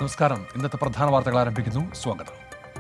നമസ്കാരം ഇന്നത്തെ പ്രധാന വാർത്തകൾ ആരംഭിക്കുന്നു സ്വാഗതം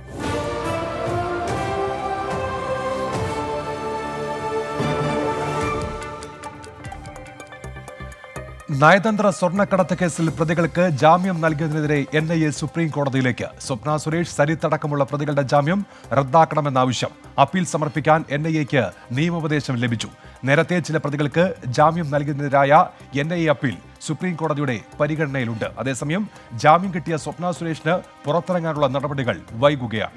നയതന്ത്ര സ്വർണ്ണക്കടത്ത് കേസിൽ പ്രതികൾക്ക് ജാമ്യം നൽകിയതിനെതിരെ എൻ ഐ എ സുപ്രീം കോടതിയിലേക്ക് സ്വപ്ന സുരേഷ് സരിത്ത് അടക്കമുള്ള പ്രതികളുടെ ജാമ്യം റദ്ദാക്കണമെന്ന ആവശ്യം അപ്പീൽ സമർപ്പിക്കാൻ എൻ ഐ എക്ക് നിയമോപദേശം ലഭിച്ചു നേരത്തെ ചില പ്രതികൾക്ക് ജാമ്യം നൽകിയതിനെതിരായ N I A appeal supreme കോടതിയുടെ പരിഗണനയിലുണ്ട് അതേസമയം ജാമ്യം കിട്ടിയ സ്വപ്ന സുരേഷിന് പുറത്തിറങ്ങാനുള്ള നടപടികൾ വൈകുകയാണ്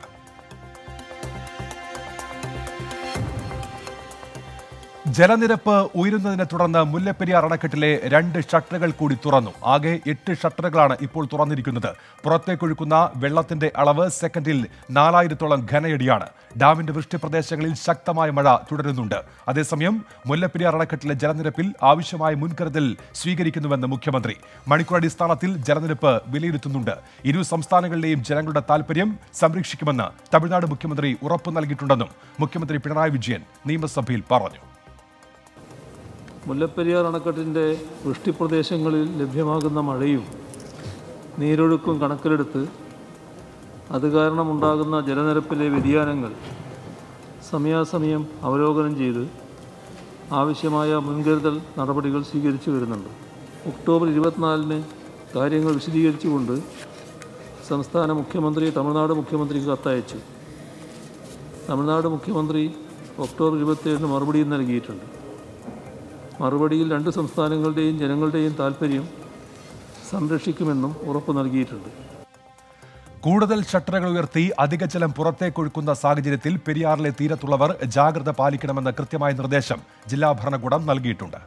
ജലനിരപ്പ് ഉയരുന്നതിനെ തുടർന്ന് മുല്ലപ്പെരിയാർ അണക്കെട്ടിലെ രണ്ട് ഷട്ടറുകൾ കൂടി തുറന്നു ആകെ എട്ട് ഷട്ടറുകളാണ് ഇപ്പോൾ തുറന്നിരിക്കുന്നത് പുറത്തേക്കൊഴുക്കുന്ന വെള്ളത്തിന്റെ അളവ് സെക്കൻഡിൽ നാലായിരത്തോളം ഘനയടിയാണ് ഡാമിന്റെ വൃഷ്ടിപ്രദേശങ്ങളിൽ ശക്തമായ മഴ തുടരുന്നുണ്ട് അതേസമയം മുല്ലപ്പെരിയാർ അണക്കെട്ടിലെ ജലനിരപ്പിൽ ആവശ്യമായ മുൻകരുതൽ സ്വീകരിക്കുന്നുവെന്ന് മുഖ്യമന്ത്രി മണിക്കൂറടിസ്ഥാനത്തിൽ ജലനിരപ്പ് വിലയിരുത്തുന്നുണ്ട് ഇരു സംസ്ഥാനങ്ങളിലെയും ജനങ്ങളുടെ താൽപര്യം സംരക്ഷിക്കുമെന്ന് തമിഴ്നാട് മുഖ്യമന്ത്രി ഉറപ്പു നൽകിയിട്ടുണ്ടെന്നും മുഖ്യമന്ത്രി പിണറായി വിജയൻ നിയമസഭയിൽ പറഞ്ഞു മുല്ലപ്പെരിയാർ അണക്കെട്ടിൻ്റെ വൃഷ്ടിപ്രദേശങ്ങളിൽ ലഭ്യമാകുന്ന മഴയും നീരൊഴുക്കും കണക്കിലെടുത്ത് അത് കാരണമുണ്ടാകുന്ന ജലനിരപ്പിലെ വ്യതിയാനങ്ങൾ സമയാസമയം അവലോകനം ചെയ്ത് ആവശ്യമായ മുൻകരുതൽ നടപടികൾ സ്വീകരിച്ചു വരുന്നുണ്ട് ഒക്ടോബർ ഇരുപത്തിനാലിന് കാര്യങ്ങൾ വിശദീകരിച്ചുകൊണ്ട് സംസ്ഥാന മുഖ്യമന്ത്രി തമിഴ്നാട് മുഖ്യമന്ത്രിക്ക് കത്തയച്ചു തമിഴ്നാട് മുഖ്യമന്ത്രി ഒക്ടോബർ ഇരുപത്തിയേഴിന് മറുപടിയും നൽകിയിട്ടുണ്ട് മറുപടിയിൽ രണ്ട് സംസ്ഥാനങ്ങളുടെയും ജനങ്ങളുടെയും താൽപ്പര്യം സംരക്ഷിക്കുമെന്നും ഉറപ്പു നൽകിയിട്ടുണ്ട് കൂടുതൽ ഷട്ടറുകൾ ഉയർത്തി അധിക ജലം പുറത്തേക്കൊഴുക്കുന്ന സാഹചര്യത്തിൽ പെരിയാറിലെ തീരത്തുള്ളവർ ജാഗ്രത പാലിക്കണമെന്ന കൃത്യമായ നിർദ്ദേശം ജില്ലാ ഭരണകൂടം നൽകിയിട്ടുണ്ട്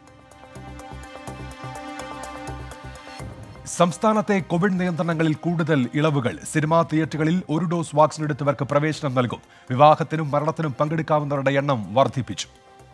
സംസ്ഥാനത്തെ കോവിഡ് നിയന്ത്രണങ്ങളിൽ കൂടുതൽ ഇളവുകൾ സിനിമാ തിയേറ്ററുകളിൽ ഒരു ഡോസ് വാക്സിൻ എടുത്തവർക്ക് പ്രവേശനം നൽകും വിവാഹത്തിനും മരണത്തിനും പങ്കെടുക്കാവുന്നവരുടെ എണ്ണം വർദ്ധിപ്പിച്ചു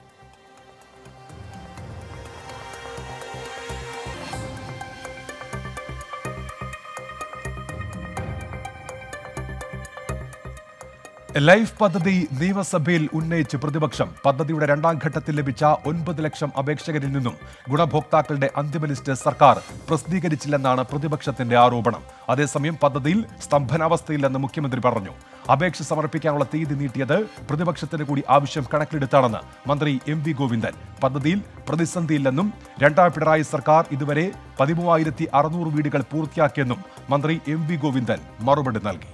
ലൈഫ് പദ്ധതി നിയമസഭയിൽ ഉന്നയിച്ച് പ്രതിപക്ഷം പദ്ധതിയുടെ രണ്ടാം ഘട്ടത്തിൽ ലഭിച്ച ഒൻപത് ലക്ഷം അപേക്ഷകരിൽ നിന്നും ഗുണഭോക്താക്കളുടെ അന്തിമ ലിസ്റ്റ് സർക്കാർ പ്രസിദ്ധീകരിച്ചില്ലെന്നാണ് പ്രതിപക്ഷത്തിന്റെ ആരോപണം അതേസമയം പദ്ധതിയിൽ സ്തംഭനാവസ്ഥയില്ലെന്ന് മുഖ്യമന്ത്രി പറഞ്ഞു അപേക്ഷ സമർപ്പിക്കാനുള്ള തീയതി നീട്ടിയത് പ്രതിപക്ഷത്തിന്റെ കൂടി ആവശ്യം കണക്കിലെടുത്താണെന്ന് മന്ത്രി എം വി ഗോവിന്ദൻ പദ്ധതിയിൽ പ്രതിസന്ധിയില്ലെന്നും രണ്ടാം പിണറായി സർക്കാർ ഇതുവരെ പതിമൂവായിരത്തി അറുന്നൂറ് വീടുകൾ പൂർത്തിയാക്കിയെന്നും മന്ത്രി എം വി ഗോവിന്ദൻ മറുപടി നൽകി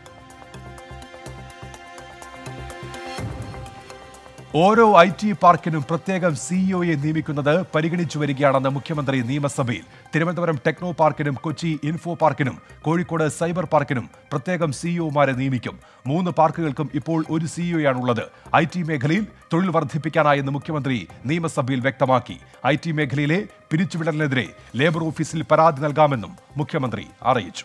ഓരോ ഐ ടി പാർക്കിനും പ്രത്യേകം സിഇഒയെ നിയമിക്കുന്നത് പരിഗണിച്ചു വരികയാണെന്ന് മുഖ്യമന്ത്രി നിയമസഭയിൽ തിരുവനന്തപുരം ടെക്നോ പാർക്കിനും കൊച്ചി ഇൻഫോ പാർക്കിനും കോഴിക്കോട് സൈബർ പാർക്കിനും പ്രത്യേകം സിഇഒമാരെ നിയമിക്കും മൂന്ന് പാർക്കുകൾക്കും ഇപ്പോൾ ഒരു സിഇഒയാണുള്ളത് ഐ ടി മേഖലയിൽ തൊഴിൽ വർദ്ധിപ്പിക്കാനായെന്ന് മുഖ്യമന്ത്രി നിയമസഭയിൽ വ്യക്തമാക്കി ഐ ടി മേഖലയിലെ പിരിച്ചുവിടലിനെതിരെ ലേബർ ഓഫീസിൽ പരാതി നൽകാമെന്നും മുഖ്യമന്ത്രി അറിയിച്ചു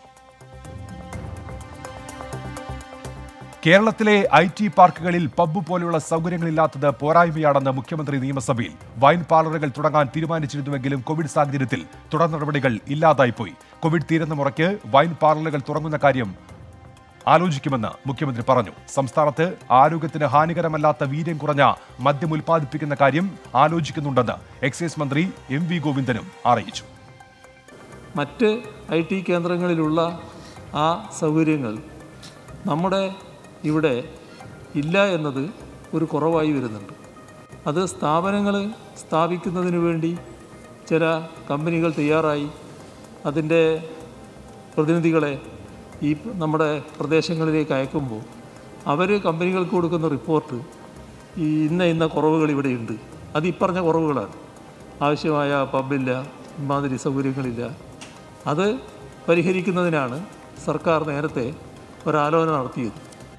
കേരളത്തിലെ ഐ ടി പാർക്കുകളിൽ പബ്ബ് പോലെയുള്ള സൗകര്യങ്ങളില്ലാത്തത് പോരായ്മയാണെന്ന് മുഖ്യമന്ത്രി നിയമസഭയിൽ വൈൻ പാർലറുകൾ തുടങ്ങാൻ തീരുമാനിച്ചിരുന്നുവെങ്കിലും കോവിഡ് സാഹചര്യത്തിൽ തുടർ നടപടികൾ ഇല്ലാതായിപ്പോയി കോവിഡ് തീരുന്ന മുറയ്ക്ക് വൈൻ പാർലറുകൾ തുറങ്ങുന്ന കാര്യം ആലോചിക്കുമെന്ന് മുഖ്യമന്ത്രി പറഞ്ഞു സംസ്ഥാനത്ത് ആരോഗ്യത്തിന് ഹാനികരമല്ലാത്ത വീര്യം കുറഞ്ഞ മദ്യം ഉൽപ്പാദിപ്പിക്കുന്ന കാര്യം ആലോചിക്കുന്നുണ്ടെന്ന് എക്സൈസ് മന്ത്രി എം വി ഗോവിന്ദനും അറിയിച്ചു മറ്റ് ഐ ടി കേന്ദ്രങ്ങളിലുള്ള ആ സൗകര്യങ്ങൾ നമ്മുടെ ഇവിടെ ഇല്ല എന്നത് ഒരു കുറവായി വരുന്നുണ്ട് അത് സ്ഥാപനങ്ങൾ സ്ഥാപിക്കുന്നതിന് വേണ്ടി ചില കമ്പനികൾ തയ്യാറായി അതിൻ്റെ പ്രതിനിധികളെ ഈ നമ്മുടെ പ്രദേശങ്ങളിലേക്ക് അയക്കുമ്പോൾ അവർ കമ്പനികൾക്ക് കൊടുക്കുന്ന റിപ്പോർട്ട് ഈ ഇന്ന ഇന്ന കുറവുകൾ ഇവിടെയുണ്ട് അത് ഈ പറഞ്ഞ കുറവുകളാണ് ആവശ്യമായ പബ്ബില്ല ഇമാതിരി സൗകര്യങ്ങളില്ല അത് പരിഹരിക്കുന്നതിനാണ് സർക്കാർ നേരത്തെ ഒരാലോചന നടത്തിയത്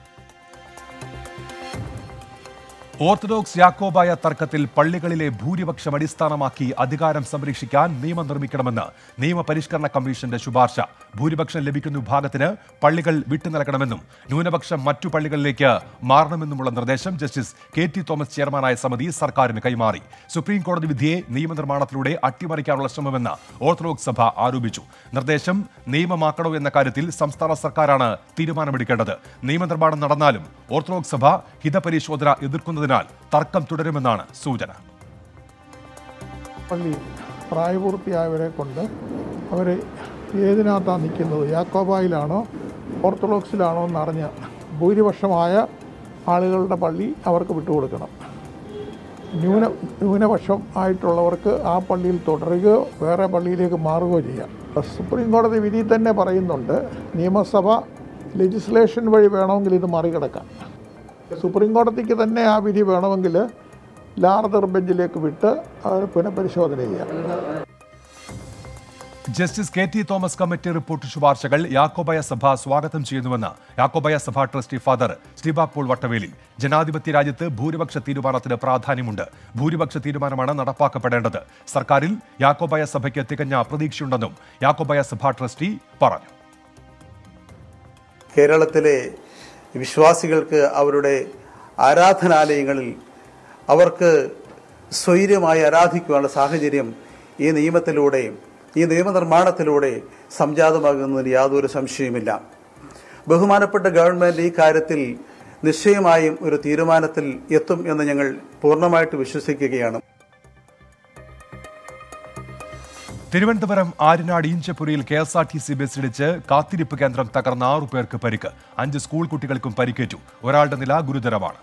ഓർത്തഡോക്സ് യാക്കോബായ തർക്കത്തിൽ പള്ളികളിലെ ഭൂരിപക്ഷം അടിസ്ഥാനമാക്കി അധികാരം സംരക്ഷിക്കാൻ നിയമം നിർമ്മിക്കണമെന്ന് നിയമപരിഷ്കരണ കമ്മീഷന്റെ ശുപാർശ ഭൂരിപക്ഷം ലഭിക്കുന്ന വിഭാഗത്തിന് പള്ളികൾ വിട്ടുനൽകണമെന്നും ന്യൂനപക്ഷം മറ്റു പള്ളികളിലേക്ക് മാറണമെന്നുമുള്ള നിർദ്ദേശം ജസ്റ്റിസ് കെ ടി തോമസ് ചെയർമാനായ സമിതി സർക്കാരിന് കൈമാറി സുപ്രീം കോടതി വിധിയെ നിയമനിർമ്മാണത്തിലൂടെ അട്ടിമറിക്കാനുള്ള ശ്രമമെന്ന് ഓർത്തഡോക്സ് സഭ ആരോപിച്ചു നിർദ്ദേശം നിയമമാക്കണോ എന്ന കാര്യത്തിൽ സംസ്ഥാന സർക്കാരാണ് തീരുമാനമെടുക്കേണ്ടത് നിയമനിർമ്മാണം നടന്നാലും ഓർത്തഡോക്സ് സഭ ഹിതപരിശോധന എതിർക്കുന്നതിനാൽ തർക്കം തുടരുമെന്നാണ് സൂചന പള്ളി പ്രായപൂർത്തിയായവരെ കൊണ്ട് അവർ ഏതിനകത്താണ് നിൽക്കുന്നത് യാക്കോബായിലാണോ ഓർത്തഡോക്സിലാണോ എന്നറിഞ്ഞ് ഭൂരിപക്ഷമായ ആളുകളുടെ പള്ളി അവർക്ക് വിട്ടുകൊടുക്കണം ന്യൂന ന്യൂനപക്ഷം ആയിട്ടുള്ളവർക്ക് ആ പള്ളിയിൽ തുടരുകയോ വേറെ പള്ളിയിലേക്ക് മാറുകയോ ചെയ്യാം സുപ്രീം കോടതി വിധി തന്നെ പറയുന്നുണ്ട് നിയമസഭ ലെജിസ്ലേഷൻ വഴി വേണമെങ്കിൽ ഇത് മറികടക്കാം സുപ്രീം കോടതിക്ക് തന്നെ ആ വിധി വേണമെങ്കിൽ ലാർദർ ബെഞ്ചിലേക്ക് വിട്ട് അവർ പുനഃപരിശോധന ചെയ്യാം justice K T Thomas committee report ശുപാർശകൾ യാക്കോബായ സഭ സ്വാഗതം ചെയ്യുന്നുവെന്ന് Yakobaya Sabha trustee father Steeba Paul Vattavely ജനാധിപത്യ രാജ്യത്ത് ഭൂരിപക്ഷ തീരുമാനത്തിന് പ്രാധാന്യമുണ്ട് ഭൂരിപക്ഷ തീരുമാനമാണ് നടപ്പാക്കപ്പെടേണ്ടത് സർക്കാരിൽ യാക്കോബായ സഭയ്ക്ക് തികഞ്ഞ പ്രതീക്ഷയുണ്ടെന്നും യാക്കോബായ സഭ ട്രസ്റ്റി പറഞ്ഞു കേരളത്തിലെ വിശ്വാസികൾക്ക് അവരുടെ ആരാധനാലയങ്ങളിൽ അവർക്ക് സ്വൈര്യമായി ആരാധിക്കുവാനുള്ള സാഹചര്യം ഈ നിയമത്തിലൂടെ ഈ നിയമനിർമ്മാണത്തിലൂടെ സംജാതമാകുന്നതിന് യാതൊരു സംശയവുമില്ല ബഹുമാനപ്പെട്ട ഗവൺമെന്റ് ഈ കാര്യത്തിൽ നിശ്ചയമായും ഒരു തീരുമാനത്തിൽ എത്തും എന്ന് ഞങ്ങൾ പൂർണ്ണമായിട്ട് വിശ്വസിക്കുകയാണ് തിരുവനന്തപുരം ആര്യനാട് ഈഞ്ചപ്പുരയിൽ K S R T C ബസ്സിടിച്ച് കാത്തിരിപ്പ് കേന്ദ്രം തകർന്ന ആറു പേർക്ക് പരിക്ക് അഞ്ച് സ്കൂൾ കുട്ടികൾക്കും പരിക്കേറ്റു ഒരാളുടെ നില ഗുരുതരമാണ്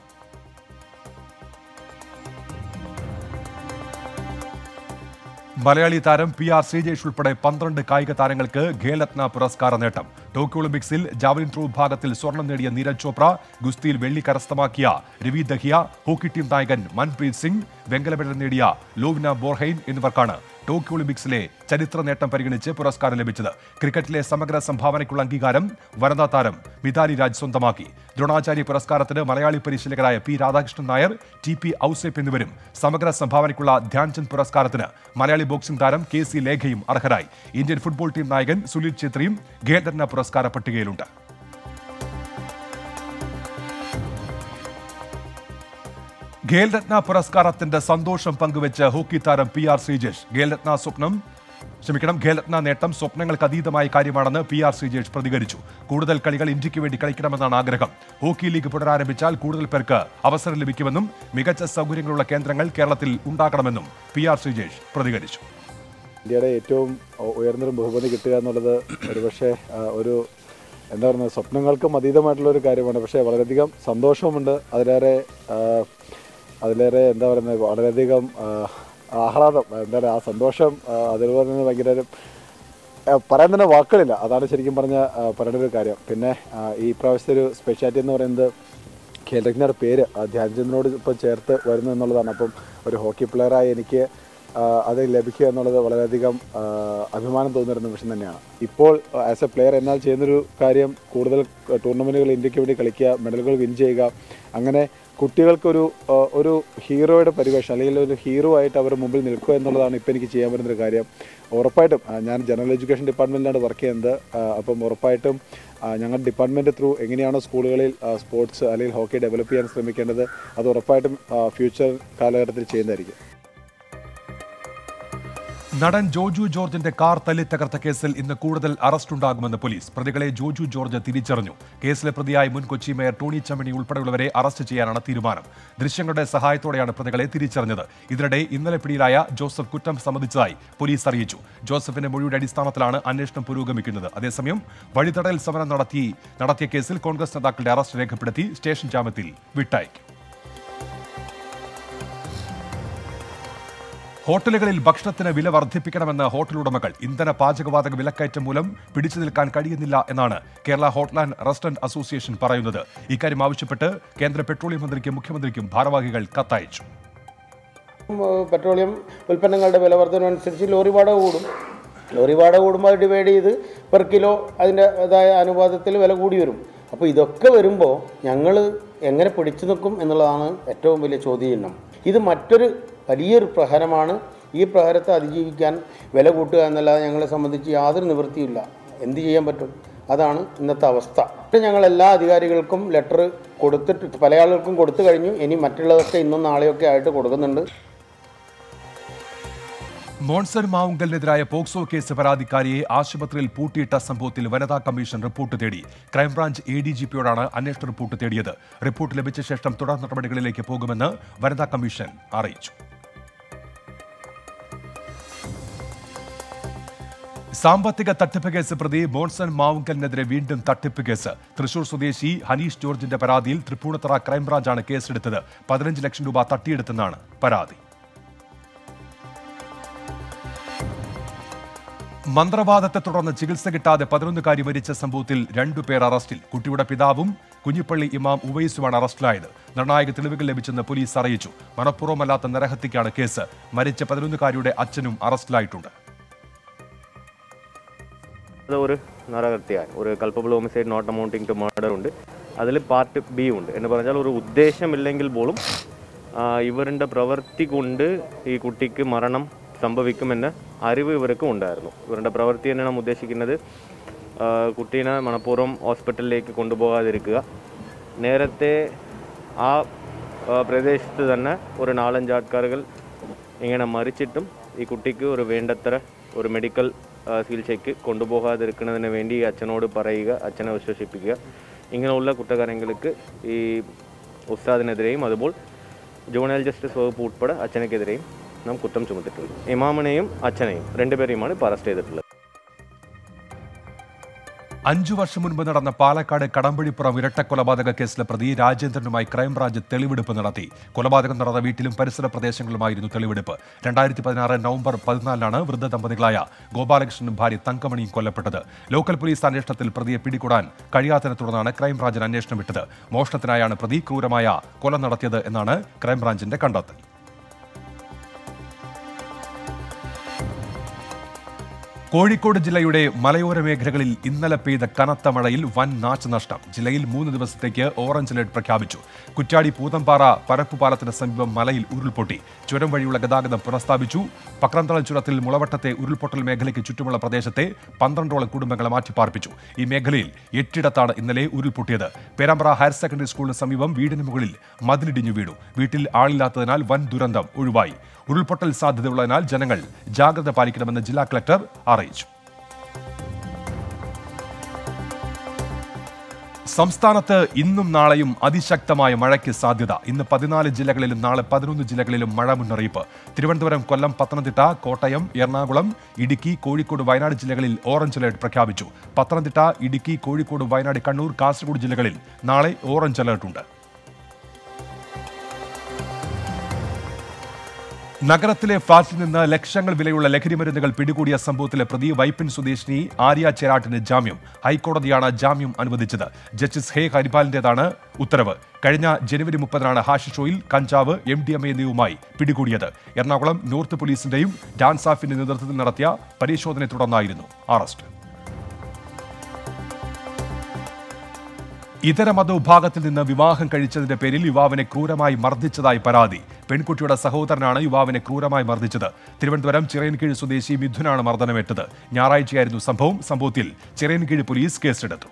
മലയാളി താരം പി ആർ ശ്രീജേഷ് ഉൾപ്പെടെ പന്ത്രണ്ട് കായിക താരങ്ങൾക്ക് ഖേൽരത്ന പുരസ്കാര നേട്ടം ടോക്കിയോ ഒളിമ്പിക്സിൽ ജാവലിൻ ത്രോ വിഭാഗത്തിൽ സ്വർണം നേടിയ നീരജ് ചോപ്ര ഗുസ്തിയിൽ വെള്ളി കരസ്ഥമാക്കിയ രവി ദഹിയ ഹോക്കി ടീം നായകൻ മൻപ്രീത് സിംഗ് വെങ്കല മെഡൽ നേടിയ ലോവിന ബോർഹൈൻ എന്നിവർക്കാണ് ടോക്കിയോ ഒളിമ്പിക്സിലെ ചരിത്ര നേട്ടം പരിഗണിച്ച് പുരസ്കാരം ലഭിച്ചത് ക്രിക്കറ്റിലെ സമഗ്ര സംഭാവനയ്ക്കുള്ള അംഗീകാരം വനിതാ താരം മിതാലി രാജ് സ്വന്തമാക്കി ദ്രോണാചാര്യ പുരസ്കാരത്തിന് മലയാളി പരിശീലകരായ P Radhakrishnan Nair T P Ouseph എന്നിവരും സമഗ്ര സംഭാവനയ്ക്കുള്ള ധ്യാൻചന്ദ് പുരസ്കാരത്തിന് മലയാളി ബോക്സിംഗ് താരം കെ സി ലേഖയും അർഹരായി ഇന്ത്യൻ ഫുട്ബോൾ ടീം നായകൻ സുനിൽ ഛേത്രിയും ഖേൽരത്ന പുരസ്കാര പട്ടികയിലുണ്ട് ഖേൽരത്ന പുരസ്കാരത്തിന്റെ സന്തോഷം പങ്കുവെച്ച് ഹോക്കി താരം പി ആർ ശ്രീജേഷ് ഖേൽരത്ന സ്വപ്നം ക്ഷമിക്കണം ഖേൽരത്ന നേട്ടം സ്വപ്നങ്ങൾക്ക് അതീതമായ കാര്യമാണെന്ന് പി ആർ ശ്രീജേഷ് പ്രതികരിച്ചു കൂടുതൽ കളികൾ ഇന്ത്യക്ക് വേണ്ടി കളിക്കണമെന്നാണ് ആഗ്രഹം ഹോക്കി ലീഗ് പുനരാരംഭിച്ചാൽ കൂടുതൽ പേർക്ക് അവസരം ലഭിക്കുമെന്നും മികച്ച സൗകര്യങ്ങളുള്ള കേന്ദ്രങ്ങൾ കേരളത്തിൽ ഉണ്ടാക്കണമെന്നും പി ആർ ശ്രീജേഷ് പ്രതികരിച്ചു ഇന്ത്യയുടെ ഏറ്റവും ഉയർന്നൊരു ബഹുമതി കിട്ടുക എന്നുള്ളത് ഒരുപക്ഷെ ആ, ഒരു എന്താ പറയുന്നത് സ്വപ്നങ്ങൾക്കും അതീതമായിട്ടുള്ള ഒരു കാര്യമാണ് പക്ഷേ വളരെയധികം സന്തോഷവുമുണ്ട് അതിലേറെ ആ, അതിലേറെ എന്താ പറയുന്നത് വളരെയധികം ആ, ആഹ്ലാദം എന്താ പറയുക ആ സന്തോഷം ആ, അതുപോലെ തന്നെ ഭയങ്കര ഒരു ആ, പറയാൻ തന്നെ വാക്കുകളില്ല അതാണ് ശരിക്കും പറഞ്ഞ ആ, പറയേണ്ട ഒരു കാര്യം പിന്നെ ആ, ഈ പ്രാവശ്യത്തെ ഒരു സ്പെഷ്യാലിറ്റി എന്ന് പറയുന്നത് ഖേൽരത്നയുടെ പേര് ആ, ധ്യാൻചന്ദിനോട് ഇപ്പം ചേർത്ത് വരുന്നു എന്നുള്ളതാണ് അപ്പം ഒരു ഹോക്കി പ്ലെയറായി എനിക്ക് ആ, അത് ലഭിക്കുക എന്നുള്ളത് വളരെയധികം ആ, അഭിമാനം തോന്നുന്ന ഒരു നിമിഷം തന്നെയാണ് ഇപ്പോൾ ആസ് എ പ്ലെയർ എന്നാൽ ചെയ്യുന്നൊരു കാര്യം കൂടുതൽ ടൂർണമെൻറ്റുകൾ ഇന്ത്യക്ക് വേണ്ടി കളിക്കുക മെഡലുകൾ വിൻ ചെയ്യുക അങ്ങനെ കുട്ടികൾക്കൊരു ആ, ഒരു ഹീറോയുടെ പരിവേഷം അല്ലെങ്കിൽ ഒരു ഹീറോ ആയിട്ട് അവർ മുമ്പിൽ നിൽക്കുക എന്നുള്ളതാണ് ഇപ്പോൾ എനിക്ക് ചെയ്യാൻ പറ്റുന്നൊരു കാര്യം ഉറപ്പായിട്ടും ആ, ഞാൻ ജനറൽ എഡ്യൂക്കേഷൻ ഡിപ്പാർട്ട്മെൻറ്റിലാണ് വർക്ക് ചെയ്യുന്നത് ആ, അപ്പം ഉറപ്പായിട്ടും ആ, ഞങ്ങളുടെ ഡിപ്പാർട്ട്മെൻറ്റ് ത്രൂ എങ്ങനെയാണോ സ്കൂളുകളിൽ ആ, സ്പോർട്സ് അല്ലെങ്കിൽ ഹോക്കി ഡെവലപ്പ് ചെയ്യാൻ ശ്രമിക്കേണ്ടത് അത് ഉറപ്പായിട്ടും ആ, ഫ്യൂച്ചർ കാലഘട്ടത്തിൽ ചെയ്യുന്നതായിരിക്കും നടൻ ജോജു ജോർജിന്റെ കാർ തല്ലി തകർത്ത കേസിൽ ഇന്ന് കൂടുതൽ അറസ്റ്റ് ഉണ്ടാകുമെന്ന് പോലീസ് പ്രതികളെ ജോജു ജോർജ് തിരിച്ചറിഞ്ഞു കേസിലെ പ്രതിയായ മുൻ കൊച്ചി മേയർ ടോണി ചമ്മണി ഉൾപ്പെടെയുള്ളവരെ അറസ്റ്റ് ചെയ്യാനാണ് തീരുമാനം ദൃശ്യങ്ങളുടെ സഹായത്തോടെയാണ് പ്രതികളെ തിരിച്ചറിഞ്ഞത് ഇതിനിടെ ഇന്നലെ പിടിയിലായ ജോസഫ് കുറ്റം സമ്മതിച്ചതായി പോലീസ് അറിയിച്ചു ജോസഫിന്റെ മൊഴിയുടെ അടിസ്ഥാനത്തിലാണ് അന്വേഷണം പുരോഗമിക്കുന്നത് അതേസമയം വഴിതടയൽ സമരം നടത്തി നടത്തിയ കേസിൽ കോൺഗ്രസ് നേതാക്കളുടെ അറസ്റ്റ് രേഖപ്പെടുത്തി സ്റ്റേഷൻ ജാമ്യത്തിൽ വിട്ടയക്കും ഹോട്ടലുകളിൽ ഭക്ഷണത്തിന് വില വർദ്ധിപ്പിക്കണമെന്ന് ഹോട്ടൽ ഉടമകൾ ഇന്ധന പാചകവാതക വിലക്കയറ്റം മൂലം പിടിച്ചു നിൽക്കാൻ കഴിയുന്നില്ല എന്നാണ് Kerala hotel and restaurant association പറയുന്നത് ഇക്കാര്യം ആവശ്യപ്പെട്ട് കേന്ദ്ര പെട്രോളിയം മന്ത്രിക്കും മുഖ്യമന്ത്രിക്കും ഭാരവാഹികൾ കത്തയച്ചു പെട്രോളിയം ഉൽപ്പന്നങ്ങളുടെ വില വർധനമനുസരിച്ച് ലോറി വാടക കൂടും ലോറി വാടക കൂടുമ്പോൾ അത് ഡിവൈഡ് ചെയ്ത് പെർ കിലോ അതിൻ്റെതായ അനുപാതത്തിൽ വില കൂടി വരും അപ്പോൾ ഇതൊക്കെ വരുമ്പോൾ ഞങ്ങൾ എങ്ങനെ പിടിച്ചു നിൽക്കും എന്നുള്ളതാണ് ഏറ്റവും വലിയ ചോദ്യചിഹ്നം ഇത് മറ്റൊരു വലിയൊരു പ്രഹരമാണ് ഈ പ്രഹരത്തെ അതിജീവിക്കാൻ വില കൂട്ടുക എന്നല്ലാതെ ഞങ്ങളെ സംബന്ധിച്ച് യാതൊരു നിവൃത്തിയില്ല എന്ത് ചെയ്യാൻ പറ്റും അതാണ് ഇന്നത്തെ അവസ്ഥ ഞങ്ങൾ എല്ലാ അധികാരികൾക്കും ലെറ്റർ കൊടുത്തിട്ട് പല ആളുകൾക്കും കൊടുത്തു കഴിഞ്ഞു ഇനി മറ്റുള്ളതൊക്കെ ഇന്നും നാളെയൊക്കെ ആയിട്ട് കൊടുക്കുന്നുണ്ട് മോൺസൺ മാവുങ്കലിനെതിരായ പോക്സോ കേസ് പരാതിക്കാരിയെ ആശുപത്രിയിൽ പൂട്ടിയിട്ട സംഭവത്തിൽ വനിതാ കമ്മീഷൻ റിപ്പോർട്ട് തേടി ക്രൈംബ്രാഞ്ച് എ ഡി ജി പിയോടാണ് അന്വേഷണ റിപ്പോർട്ട് തേടിയത് റിപ്പോർട്ട് ലഭിച്ച ശേഷം തുടർ നടപടികളിലേക്ക് പോകുമെന്ന് വനിതാ കമ്മീഷൻ അറിയിച്ചു സാമ്പത്തിക തട്ടിപ്പ് കേസ് പ്രതി മോൺസൺ മാവുങ്കലിനെതിരെ വീണ്ടും തട്ടിപ്പ് കേസ് തൃശൂർ സ്വദേശി ഹനീഷ് ജോർജിന്റെ പരാതിയിൽ തൃപ്പൂണിത്തറ ക്രൈംബ്രാഞ്ചാണ് കേസെടുത്തത് പതിനഞ്ച് ലക്ഷം രൂപ തട്ടിയെടുത്തെന്നാണ് പരാതി മന്ത്രവാദത്തെ തുടർന്ന് ചികിത്സ കിട്ടാതെ പതിനൊന്നുകാരി മരിച്ച സംഭവത്തിൽ രണ്ടുപേർ അറസ്റ്റിൽ കുട്ടിയുടെ പിതാവും കുഞ്ഞിപ്പള്ളി ഇമാം ഉവൈസുമാണ് അറസ്റ്റിലായത് നിർണായക തെളിവുകൾ ലഭിച്ചെന്ന് പോലീസ് അറിയിച്ചു മനഃപൂർവ്വമല്ലാത്ത നരഹത്യക്കാണ് കേസ് മരിച്ച പതിനൊന്നുകാരിയുടെ അച്ഛനും അറസ്റ്റിലായിട്ടുണ്ട് അത് ഒരു നരഹത്യാണ് ഒരു culpable homicide not amounting to murder ഉണ്ട് അതിൽ പാർട്ട് ബി ഉണ്ട് എന്ന് പറഞ്ഞാൽ ഒരു ഉദ്ദേശമില്ലെങ്കിൽ പോലും ആ, ഇവരുടെ പ്രവൃത്തി കൊണ്ട് ഈ കുട്ടിക്ക് മരണം സംഭവിക്കുമെന്ന അറിവ് ഇവർക്ക് ഉണ്ടായിരുന്നു ഇവരുടെ പ്രവൃത്തി തന്നെയാണ് ഉദ്ദേശിക്കുന്നത് ആ, കുട്ടീനെ മനഃപൂർവ്വം ഹോസ്പിറ്റലിലേക്ക് കൊണ്ടുപോകാതിരിക്കുക നേരത്തെ ആ ആ, പ്രദേശത്ത് തന്നെ ഒരു നാലഞ്ച് ആൾക്കാരുകൾ ഇങ്ങനെ മരിച്ചിട്ടും ഈ കുട്ടിക്ക് ഒരു വേണ്ടത്ര ഒരു മെഡിക്കൽ ആ, ചികിത്സയ്ക്ക് കൊണ്ടുപോകാതിരിക്കുന്നതിന് വേണ്ടി ഈ അച്ഛനോട് പറയുക അച്ഛനെ വിശ്വസിപ്പിക്കുക ഇങ്ങനെയുള്ള കുറ്റകാര്യങ്ങൾക്ക് ഈ ഉസ്താദിനെതിരെയും അതുപോലെ ജൂണൽ ജസ്റ്റിസ് വകുപ്പ് ഉൾപ്പെടെ അച്ഛനെതിരെയും നാം കുറ്റം ചുമത്തിയിട്ടുണ്ട് ഇമാമിനെയും അച്ഛനെയും രണ്ടുപേരെയുമാണ് ഇപ്പോൾ അറസ്റ്റ് ചെയ്തിട്ടുള്ളത് അഞ്ചു വർഷം മുൻപ് നടന്ന പാലക്കാട് കടമ്പഴിപ്പുറം ഇരട്ട കൊലപാതക കേസിലെ പ്രതി രാജേന്ദ്രനുമായി ക്രൈംബ്രാഞ്ച് തെളിവെടുപ്പ് നടത്തി കൊലപാതകം നടന്ന വീട്ടിലും പരിസര പ്രദേശങ്ങളിലുമായിരുന്നു തെളിവെടുപ്പ് രണ്ടായിരത്തി പതിനാറ് നവംബർ പതിനാലിനാണ് വൃദ്ധ ദമ്പതികളായ ഗോപാലകൃഷ്ണനും ഭാര്യ തങ്കമണിയും കൊല്ലപ്പെട്ടത് ലോക്കൽ പോലീസ് അന്വേഷണത്തിൽ പ്രതിയെ പിടികൂടാൻ കഴിയാത്തതിനെ തുടർന്നാണ് ക്രൈംബ്രാഞ്ചിന് അന്വേഷണം വിട്ടത് മോഷണത്തിനായാണ് പ്രതി ക്രൂരമായ കൊല നടത്തിയത് എന്നാണ് ക്രൈംബ്രാഞ്ചിന്റെ കണ്ടെത്തൽ കോഴിക്കോട് ജില്ലയുടെ മലയോര മേഖലകളിൽ ഇന്നലെ പെയ്ത കനത്ത മഴയിൽ വൻ നാശനഷ്ടം ജില്ലയിൽ മൂന്ന് ദിവസത്തേക്ക് ഓറഞ്ച് അലർട്ട് പ്രഖ്യാപിച്ചു കുറ്റാടി പൂതമ്പാറ പരപ്പ് പാലത്തിന് സമീപം മലയിൽ ഉരുൾപൊട്ടി ചുരം വഴിയുള്ള ഗതാഗതം പുനഃസ്ഥാപിച്ചു പക്രന്തള ചുരത്തിൽ മുളവട്ടത്തെ ഉരുൾപൊട്ടൽ മേഖലയ്ക്ക് ചുറ്റുമുള്ള പ്രദേശത്തെ പന്ത്രണ്ടോളം കുടുംബങ്ങളെ മാറ്റിപ്പാർപ്പിച്ചു ഈ മേഖലയിൽ എട്ടിടത്താണ് ഇന്നലെ ഉരുൾപൊട്ടിയത് പേരാമ്പ്ര ഹയർ സെക്കൻഡറി സ്കൂളിന് സമീപം വീടിന് മുകളിൽ മതിലിടിഞ്ഞു വീണു വീട്ടിൽ ആളില്ലാത്തതിനാൽ വൻ ദുരന്തം ഒഴിവായി ഉരുൾപൊട്ടൽ സാധ്യതയുള്ളതിനാൽ ജനങ്ങൾ ജാഗ്രത പാലിക്കണമെന്ന് ജില്ലാ കളക്ടർ അറിയിച്ചു സംസ്ഥാനത്ത് ഇന്നും നാളെയും അതിശക്തമായ മഴയ്ക്ക് സാധ്യത ഇന്ന് പതിനാല് ജില്ലകളിലും നാളെ പതിനൊന്ന് ജില്ലകളിലും മഴ മുന്നറിയിപ്പ് തിരുവനന്തപുരം കൊല്ലം പത്തനംതിട്ട കോട്ടയം എറണാകുളം ഇടുക്കി കോഴിക്കോട് വയനാട് ജില്ലകളിൽ ഓറഞ്ച് അലർട്ട് പ്രഖ്യാപിച്ചു പത്തനംതിട്ട ഇടുക്കി കോഴിക്കോട് വയനാട് കണ്ണൂർ കാസർഗോഡ് ജില്ലകളിൽ നാളെ ഓറഞ്ച് അലർട്ടുണ്ട് നഗരത്തിലെ ഫ്ളാറ്റിൽ നിന്ന് ലക്ഷങ്ങൾ വിലയുള്ള ലഹരി മരുന്നുകൾ പിടികൂടിയ സംഭവത്തിലെ പ്രതി വൈപ്പിൻ സ്വദേശിനി ആര്യ ചെരാട്ടിന് ജാമ്യം ഹൈക്കോടതിയാണ് ജാമ്യം അനുവദിച്ചത് ജസ്റ്റിസ് ഹേ ഹരിപാലിന്റേതാണ് ഉത്തരവ് കഴിഞ്ഞ ജനുവരി മുപ്പതിനാണ് ഹാഷിഷോയിൽ കഞ്ചാവ് എം ഡി എം എന്നിവയുമായി പിടികൂടിയത് എറണാകുളം നോർത്ത് പോലീസിന്റെയും ഡാൻസാഫിന്റെ നേതൃത്വത്തിൽ നടത്തിയ പരിശോധനയെ തുടർന്നായിരുന്നു അറസ്റ്റ് ഇതര മതവിഭാഗത്തിൽ നിന്ന് വിവാഹം കഴിച്ചതിന്റെ പേരിൽ യുവാവിനെ ക്രൂരമായി മർദ്ദിച്ചതായി പരാതി പെൺകുട്ടിയുടെ സഹോദരനാണ് യുവാവിനെ ക്രൂരമായി മർദ്ദിച്ചത് തിരുവനന്തപുരം ചിറയൻകീഴ് സ്വദേശി മിഥുനാണ് മർദ്ദനമേറ്റത് ഞായറാഴ്ചയായിരുന്നു സംഭവം സംഭവത്തിൽ ചിറയൻകീഴ് പോലീസ് കേസെടുത്തു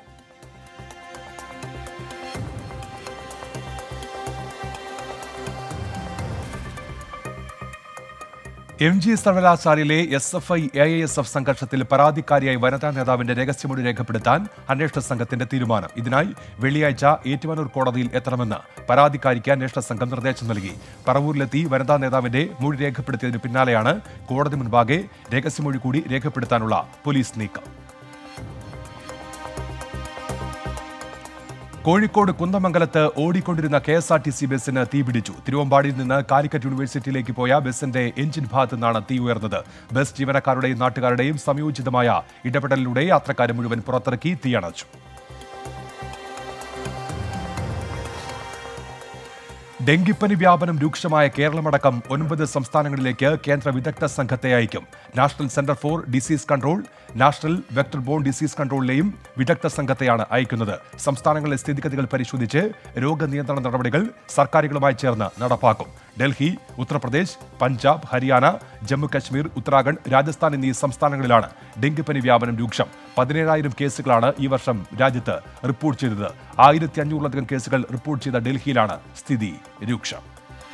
എം ജി സർവകലാശാലയിലെ S F I A S F സംഘർഷത്തിൽ പരാതിക്കാരിയായി വനിതാ നേതാവിന്റെ രഹസ്യമൊഴി രേഖപ്പെടുത്താൻ അന്വേഷണ സംഘത്തിന്റെ തീരുമാനം ഇതിനായി വെള്ളിയാഴ്ച ഏറ്റുമാനൂർ കോടതിയിൽ എത്തണമെന്ന് പരാതിക്കാരിക്ക് അന്വേഷണ സംഘം നിർദ്ദേശം നൽകി പറവൂരിലെത്തി വനിതാ നേതാവിന്റെ മൊഴി രേഖപ്പെടുത്തിയതിനു പിന്നാലെയാണ് കോടതി മുൻപാകെ രഹസ്യമൊഴി കൂടി രേഖപ്പെടുത്താനുള്ള പോലീസ് നീക്കം കോഴിക്കോട് കുന്നമംഗലത്ത് ഓടിക്കൊണ്ടിരുന്ന K S R T C ബസ്സിന് തീപിടിച്ചു തിരുവമ്പാടിയിൽ നിന്ന് കാലിക്കറ്റ് യൂണിവേഴ്സിറ്റിയിലേക്ക് പോയ ബസിന്റെ എഞ്ചിൻ ഭാഗത്തു നിന്നാണ് തീ ഉയർന്നത് ബസ് ജീവനക്കാരുടെയും നാട്ടുകാരുടെയും സംയോജിതമായ ഇടപെടലിലൂടെ യാത്രക്കാരെ മുഴുവൻ പുറത്തിറക്കി തീയണച്ചു ഡെങ്കിപ്പനി വ്യാപനം രൂക്ഷമായ കേരളമടക്കം ഒൻപത് സംസ്ഥാനങ്ങളിലേക്ക് കേന്ദ്ര വിദഗ്ധ സംഘത്തെ അയക്കും national centre for disease control national vector borne disease കൺട്രോളിലെയും വിദഗ്ധ സംഘത്തെയാണ് അയക്കുന്നത് സംസ്ഥാനങ്ങളിലെ സ്ഥിതിഗതികൾ പരിശോധിച്ച് രോഗനിയന്ത്രണ നടപടികൾ സർക്കാരുകളുമായി ചേർന്ന് നടപ്പാക്കും ഡൽഹി ഉത്തർപ്രദേശ് പഞ്ചാബ് ഹരിയാന ജമ്മു കശ്മീർ ഉത്തരാഖണ്ഡ് രാജസ്ഥാൻ എന്നീ സംസ്ഥാനങ്ങളിലാണ് ഡെങ്കിപ്പനി വ്യാപനം രൂക്ഷം പതിനേഴായിരം കേസുകളാണ് ഈ വർഷം രാജ്യത്ത് റിപ്പോർട്ട് ചെയ്തത് ആയിരത്തി അഞ്ഞൂറിലധികം കേസുകൾ റിപ്പോർട്ട് ചെയ്ത ഡൽഹിയിലാണ് സ്ഥിതി രൂക്ഷം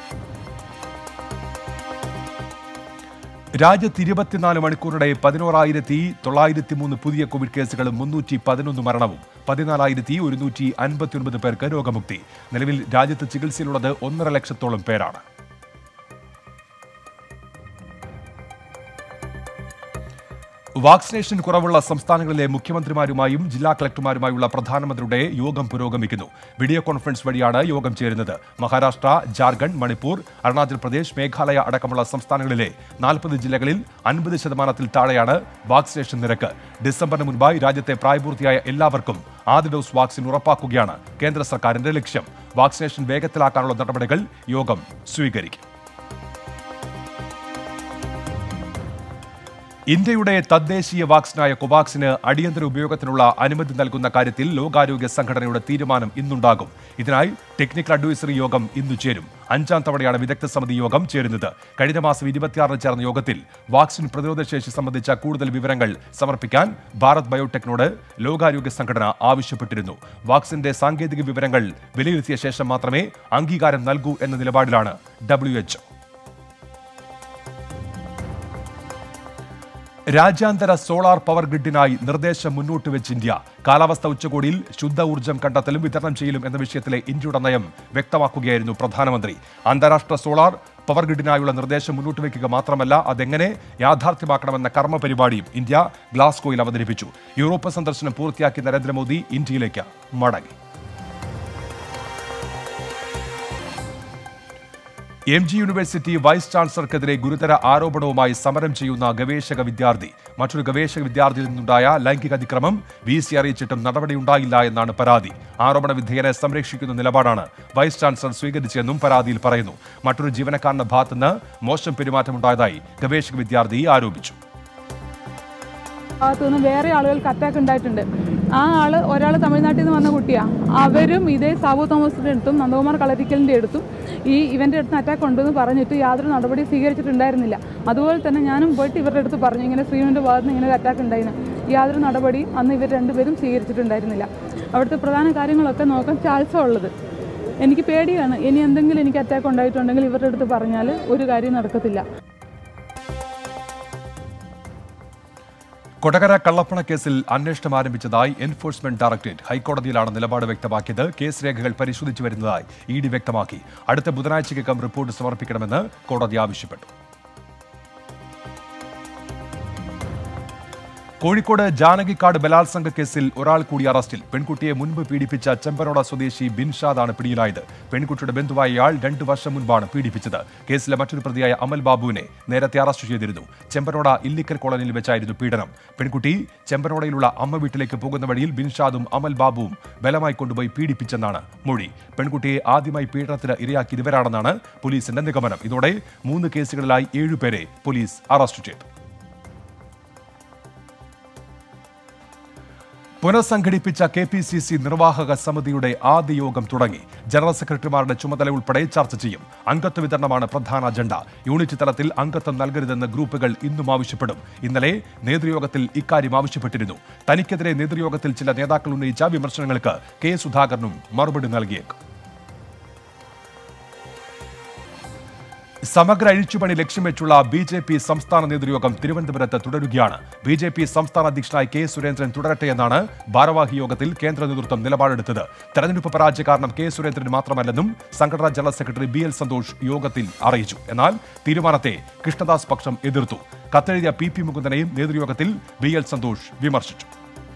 രാജ്യത്ത് ഇരുപത്തിനാല് മണിക്കൂറിടെ പതിനോറായിരത്തി തൊള്ളായിരത്തി മൂന്ന് പുതിയ കോവിഡ് കേസുകളും മുന്നൂറ്റി പതിനൊന്ന് മരണവും പതിനാലായിരത്തി ഒരുന്നൂറ്റി അൻപത്തിയൊൻപത് പേർക്ക് രോഗമുക്തി നിലവിൽ രാജ്യത്ത് ചികിത്സയിലുള്ളത് ഒന്നര ലക്ഷത്തോളം പേരാണ് വാക്സിനേഷൻ കുറവുള്ള സംസ്ഥാനങ്ങളിലെ മുഖ്യമന്ത്രിമാരുമായും ജില്ലാ കളക്ടർമാരുമായുള്ള പ്രധാനമന്ത്രിയുടെ യോഗം പുരോഗമിക്കുന്നു വീഡിയോ കോൺഫറൻസ് വഴിയാണ് യോഗം ചേരുന്നത് മഹാരാഷ്ട്ര ജാർഖണ്ഡ് മണിപ്പൂർ അരുണാചൽ പ്രദേശ് മേഘാലയ അടക്കമുള്ള സംസ്ഥാനങ്ങളിലെ നാൽപ്പത് ജില്ലകളിൽ അൻപത് ശതമാനത്തിൽ താഴെയാണ് വാക്സിനേഷൻ നിരക്ക് ഡിസംബറിന് മുൻപായി രാജ്യത്തെ പ്രായപൂർത്തിയായ എല്ലാവർക്കും ആദ്യ ഡോസ് വാക്സിൻ ഉറപ്പാക്കുകയാണ് കേന്ദ്ര സർക്കാരിന്റെ ലക്ഷ്യം വാക്സിനേഷൻ വേഗത്തിലാക്കാനുള്ള നടപടികൾ യോഗം സ്വീകരിക്കും ഇന്ത്യയുടെ തദ്ദേശീയ വാക്സിനായ കൊവാക്സിന് അടിയന്തര ഉപയോഗത്തിനുള്ള അനുമതി നൽകുന്ന കാര്യത്തിൽ ലോകാരോഗ്യ സംഘടനയുടെ തീരുമാനം ഇന്നുണ്ടാകും ഇതിനായി ടെക്നിക്കൽ അഡ്വൈസറി യോഗം ഇന്നു ചേരും അഞ്ചാം തവണയാണ് വിദഗ്ധ സമിതി യോഗം ചേരുന്നത് കഴിഞ്ഞ മാസം ഇരുപത്തിയാറിന് ചേർന്ന യോഗത്തിൽ വാക്സിൻ പ്രതിരോധശേഷി സംബന്ധിച്ച കൂടുതൽ വിവരങ്ങൾ സമർപ്പിക്കാൻ ഭാരത് ബയോടെക്കിനോട് ലോകാരോഗ്യ സംഘടന ആവശ്യപ്പെട്ടിരുന്നു വാക്സിന്റെ സാങ്കേതിക വിവരങ്ങൾ വിലയിരുത്തിയ ശേഷം മാത്രമേ അംഗീകാരം നൽകൂ എന്ന നിലപാടിലാണ് ഡബ്ല്യു രാജ്യാന്തര സോളാർ പവർ ഗ്രിഡിനായി നിർദ്ദേശം മുന്നോട്ട് വെച്ച് ഇന്ത്യ കാലാവസ്ഥ ഉച്ചകോടിയിൽ ശുദ്ധ ഊർജ്ജം കണ്ടെത്തലും വിതരണം ചെയ്യലും എന്ന വിഷയത്തിലെ ഇന്ത്യയുടെ നയം വ്യക്തമാക്കുകയായിരുന്നു പ്രധാനമന്ത്രി അന്താരാഷ്ട്ര സോളാർ പവർ ഗ്രിഡിനായുള്ള നിർദ്ദേശം മുന്നോട്ട് വയ്ക്കുക മാത്രമല്ല അതെങ്ങനെ യാഥാർത്ഥ്യമാക്കണമെന്ന കർമ്മ പരിപാടിയും ഇന്ത്യ ഗ്ലാസ്ഗോയിൽ അവതരിപ്പിച്ചു യൂറോപ്പ് സന്ദർശനം പൂർത്തിയാക്കി നരേന്ദ്രമോദി ഇന്ത്യയിലേക്ക് മടങ്ങി എം ജി യൂണിവേഴ്സിറ്റി വൈസ് ചാൻസലർക്കെതിരെ ഗുരുതര ആരോപണവുമായി സമരം ചെയ്യുന്ന ഗവേഷക വിദ്യാർത്ഥി മറ്റൊരു ഗവേഷക വിദ്യാർത്ഥിയിൽ നിന്നുണ്ടായ ലൈംഗിക അതിക്രമം വി സി അറിയിച്ചിട്ടും നടപടിയുണ്ടായില്ല എന്നാണ് പരാതി ആരോപണ വിധേയനെ സംരക്ഷിക്കുന്ന നിലപാടാണ് വൈസ് ചാൻസലർ സ്വീകരിച്ചതെന്നും പരാതിയിൽ പറയുന്നു മറ്റൊരു ജീവനക്കാരന്റെ ഭാഗത്തുനിന്ന് മോശം പെരുമാറ്റമുണ്ടായതായി ഗവേഷക വിദ്യാർത്ഥി ആരോപിച്ചു ഭാഗത്തു നിന്ന് വേറെ ആളുകൾക്ക് അറ്റാക്ക് ഉണ്ടായിട്ടുണ്ട് ആ ആള് ഒരാൾ തമിഴ്നാട്ടിൽ നിന്ന് വന്ന കുട്ടിയാണ് അവരും ഇതേ സാബു തോമസിന്റെ അടുത്തും നന്ദകുമാർ കളരിക്കലിന്റെ അടുത്തും ഈ ഇവന്റെ അടുത്ത് അറ്റാക്ക് ഉണ്ടെന്ന് പറഞ്ഞിട്ട് യാതൊരു നടപടി സ്വീകരിച്ചിട്ടുണ്ടായിരുന്നില്ല അതുപോലെ തന്നെ ഞാനും പോയിട്ട് ഇവരുടെ അടുത്ത് പറഞ്ഞു ഇങ്ങനെ ശ്രീവിന്റെ ഭാഗത്ത് നിന്ന് ഇങ്ങനെ ഒരു അറ്റാക്ക് ഉണ്ടായിരുന്നു യാതൊരു നടപടിയും അന്ന് ഇവർ രണ്ടുപേരും സ്വീകരിച്ചിട്ടുണ്ടായിരുന്നില്ല അവിടുത്തെ പ്രധാന കാര്യങ്ങളൊക്കെ നോക്കാൻ ചാൻസാണ് ഉള്ളത് എനിക്ക് പേടിയാണ് ഇനി എന്തെങ്കിലും എനിക്ക് അറ്റാക്ക് ഉണ്ടായിട്ടുണ്ടെങ്കിൽ ഇവരുടെ അടുത്ത് പറഞ്ഞാൽ ഒരു കാര്യം നടക്കത്തില്ല കൊടകര കള്ളപ്പണ കേസിൽ അന്വേഷണം ആരംഭിച്ചതായി എൻഫോഴ്സ്മെന്റ് ഡയറക്ടറേറ്റ് ഹൈക്കോടതിയിലാണ് നിലപാട് വ്യക്തമാക്കിയത് കേസ് രേഖകൾ പരിശോധിച്ചു വരുന്നതായി ഇ ഡി വ്യക്തമാക്കി അടുത്ത ബുധനാഴ്ചയ്ക്കകം റിപ്പോർട്ട് സമർപ്പിക്കണമെന്ന് കോടതി ആവശ്യപ്പെട്ടു കോഴിക്കോട് ജാനകിക്കാട് ബലാത്സംഗ കേസിൽ ഒരാൾ കൂടി അറസ്റ്റിൽ പെൺകുട്ടിയെ മുൻപ് പീഡിപ്പിച്ച ചെമ്പനോട സ്വദേശി ബിൻഷാദാണ് പിടിയിലായത് പെൺകുട്ടിയുടെ ബന്ധുവായ ഇയാൾ രണ്ടു വർഷം മുൻപാണ് പീഡിപ്പിച്ചത് കേസിലെ മറ്റൊരു പ്രതിയായ അമൽ ബാബുവിനെ നേരത്തെ അറസ്റ്റ് ചെയ്തിരുന്നു ചെമ്പനോട ഇല്ലിക്കൽ കോളനിയിൽ വെച്ചായിരുന്നു പീഡനം പെൺകുട്ടി ചെമ്പനോടയിലുള്ള അമ്മ വീട്ടിലേക്ക് പോകുന്ന വഴിയിൽ ബിൻഷാദും അമൽ ബാബുവും ബലമായി കൊണ്ടുപോയി പീഡിപ്പിച്ചെന്നാണ് മൊഴി പെൺകുട്ടിയെ ആദ്യമായി പീഡനത്തിന് ഇരയാക്കിയത് ഇവരാണെന്നാണ് പോലീസിന്റെ നിഗമനം ഇതോടെ മൂന്ന് കേസുകളിലായി ഏഴുപേരെ പോലീസ് അറസ്റ്റ് ചെയ്തു പുനഃസംഘടിപ്പിച്ച കെ പി സി സി നിർവാഹക സമിതിയുടെ ആദ്യ യോഗം തുടങ്ങി ജനറൽ സെക്രട്ടറിമാരുടെ ചുമതല ഉൾപ്പെടെ ചർച്ച ചെയ്യും അംഗത്വ വിതരണമാണ് പ്രധാന അജണ്ട യൂണിറ്റ് തലത്തിൽ അംഗത്വം നൽകരുതെന്ന് ഗ്രൂപ്പുകൾ ഇന്നും ആവശ്യപ്പെടും ഇന്നലെ നേതൃയോഗത്തിൽ ഇക്കാര്യം ആവശ്യപ്പെട്ടിരുന്നു തനിക്കെതിരെ നേതൃയോഗത്തിൽ ചില നേതാക്കൾ ഉന്നയിച്ച വിമർശനങ്ങൾക്ക് കെ സുധാകരനും മറുപടി നൽകിയേക്കും സമഗ്ര അഴിച്ചുപണി ലക്ഷ്യം വെച്ചുള്ള ബി ജെ പി സംസ്ഥാന നേതൃയോഗം തിരുവനന്തപുരത്ത് തുടരുകയാണ് ബി ജെ പി സംസ്ഥാന അധ്യക്ഷനായി കെ സുരേന്ദ്രൻ തുടരട്ടെ എന്നാണ് ഭാരവാഹി യോഗത്തിൽ കേന്ദ്ര നേതൃത്വം നിലപാടെടുത്തത് തെരഞ്ഞെടുപ്പ് പരാജയ കാരണം കെ സുരേന്ദ്രൻ മാത്രമല്ലെന്നും സംഘടനാ general secretary B L Santhosh യോഗത്തിൽ അറിയിച്ചു എന്നാൽ തീരുമാനത്തെ കൃഷ്ണദാസ് പക്ഷം എതിർത്തു കത്തെഴുതിയ പി പി മുകുന്ദനെയും നേതൃയോഗത്തിൽ ബി എൽ സന്തോഷ് വിമർശിച്ചു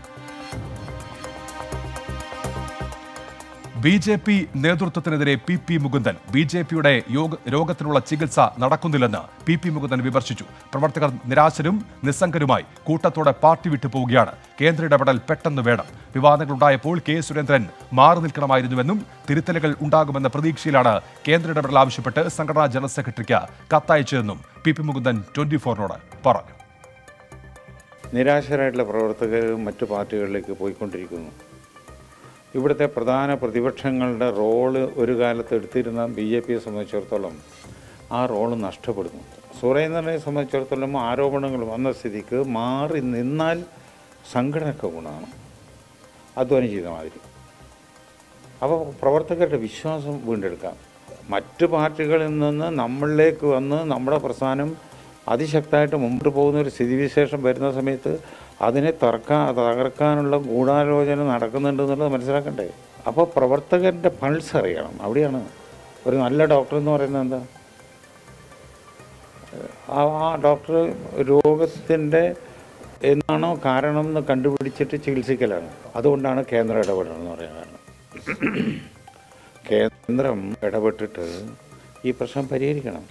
ബി ജെ പി നേതൃത്വത്തിനെതിരെ P P Mukundan B J പിയുടെ രോഗത്തിനുള്ള ചികിത്സ നടക്കുന്നില്ലെന്ന് പി പി മുകുന്ദൻ വിമർശിച്ചു പ്രവർത്തകർ നിരാശരും നിസ്സംഗരുമായി കൂട്ടത്തോടെ പാർട്ടി വിട്ടു പോവുകയാണ് കേന്ദ്ര ഇടപെടൽ പെട്ടെന്ന് വേണം വിവാദങ്ങൾ ഉണ്ടായപ്പോൾ കെ സുരേന്ദ്രൻ മാറി നിൽക്കണമായിരുന്നുവെന്നും തിരുത്തലുകൾ ഉണ്ടാകുമെന്ന പ്രതീക്ഷയിലാണ് കേന്ദ്ര ഇടപെടൽ ആവശ്യപ്പെട്ട് സംഘടനാ ജനറൽ സെക്രട്ടറിക്ക് കത്തയച്ചതെന്നും പി പി മുകുന്ദൻ ട്വന്റി ഫോറിനോട് പറഞ്ഞു നിരാശരായിട്ടുള്ള പ്രവർത്തകർ മറ്റു പാർട്ടികളിലേക്ക് പോയിക്കൊണ്ടിരിക്കുന്നു ഇവിടുത്തെ പ്രധാന പ്രതിപക്ഷങ്ങളുടെ റോള് ഒരു കാലത്ത് എടുത്തിരുന്ന ബി ജെ പിയെ സംബന്ധിച്ചിടത്തോളം ആ റോള് നഷ്ടപ്പെടുന്നു സുരേന്ദ്രനെ സംബന്ധിച്ചിടത്തോളം ആരോപണങ്ങൾ വന്ന സ്ഥിതിക്ക് മാറി നിന്നാൽ സംഘടനയ്ക്ക് ഗുണമാണ് അധ്വാനം ചെയ്ത മാതിരി അപ്പോൾ പ്രവർത്തകരുടെ വിശ്വാസം വീണ്ടെടുക്കാം മറ്റ് പാർട്ടികളിൽ നിന്ന് നമ്മളിലേക്ക് വന്ന് നമ്മുടെ പ്രസ്ഥാനം അതിശക്തമായിട്ട് മുമ്പോട്ട് പോകുന്ന ഒരു സ്ഥിതിവിശേഷം വരുന്ന സമയത്ത് അതിനെ തറക്കാൻ തകർക്കാനുള്ള ഗൂഢാലോചന നടക്കുന്നുണ്ട് എന്നുള്ളത് മനസ്സിലാക്കണ്ടേ അപ്പോൾ പ്രവർത്തകരുടെ പൾസ് അറിയണം അവിടെയാണ് ഒരു നല്ല ഡോക്ടർ എന്ന് പറയുന്നത് എന്താ ആ ആ ഡോക്ടർ രോഗത്തിൻ്റെ എന്നാണോ കാരണം എന്ന് കണ്ടുപിടിച്ചിട്ട് ചികിത്സിക്കലാണ് അതുകൊണ്ടാണ് കേന്ദ്ര ഇടപെടൽ എന്ന് പറയാൻ കാരണം കേന്ദ്രം ഇടപെട്ടിട്ട് ഈ പ്രശ്നം പരിഹരിക്കണം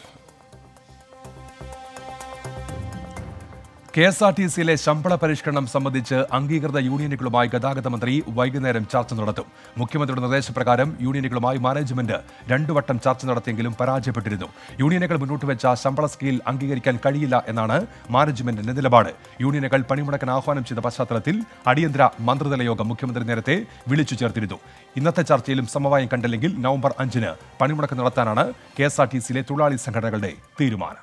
കെ എസ് ആർ ടി സിയിലെ ശമ്പള പരിഷ്കരണം സംബന്ധിച്ച് അംഗീകൃത യൂണിയനുകളുമായി ഗതാഗത മന്ത്രി വൈകുന്നേരം ചർച്ച നടത്തും മുഖ്യമന്ത്രിയുടെ നിർദ്ദേശപ്രകാരം യൂണിയനുകളുമായി മാനേജ്മെന്റ് രണ്ടു വട്ടം ചർച്ച നടത്തിയെങ്കിലും പരാജയപ്പെട്ടിരുന്നു യൂണിയനുകൾ മുന്നോട്ട് വെച്ച ശമ്പള സ്കെയിൽ അംഗീകരിക്കാൻ കഴിയില്ല എന്നാണ് മാനേജ്മെന്റിന്റെ നിലപാട് യൂണിയനുകൾ പണിമുടക്കാൻ ആഹ്വാനം ചെയ്ത പശ്ചാത്തലത്തിൽ അടിയന്തര മന്ത്രിതല യോഗം മുഖ്യമന്ത്രി നേരത്തെ വിളിച്ചു ചേർത്തിരുന്നു ഇന്നത്തെ ചർച്ചയിലും സമവായം കണ്ടില്ലെങ്കിൽ നവംബർ അഞ്ചിന് പണിമുടക്ക് നടത്താനാണ് കെ എസ് ആർ ടി സിയിലെ തൊഴിലാളി സംഘടനകളുടെ തീരുമാനം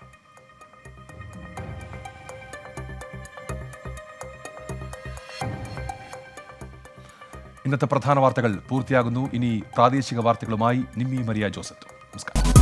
ഇന്നത്തെ പ്രധാന വാർത്തകൾ പൂർത്തിയാകുന്നു ഇനി പ്രാദേശിക വാർത്തകളുമായി നിമ്മി മരിയ ജോസഫ് നമസ്കാരം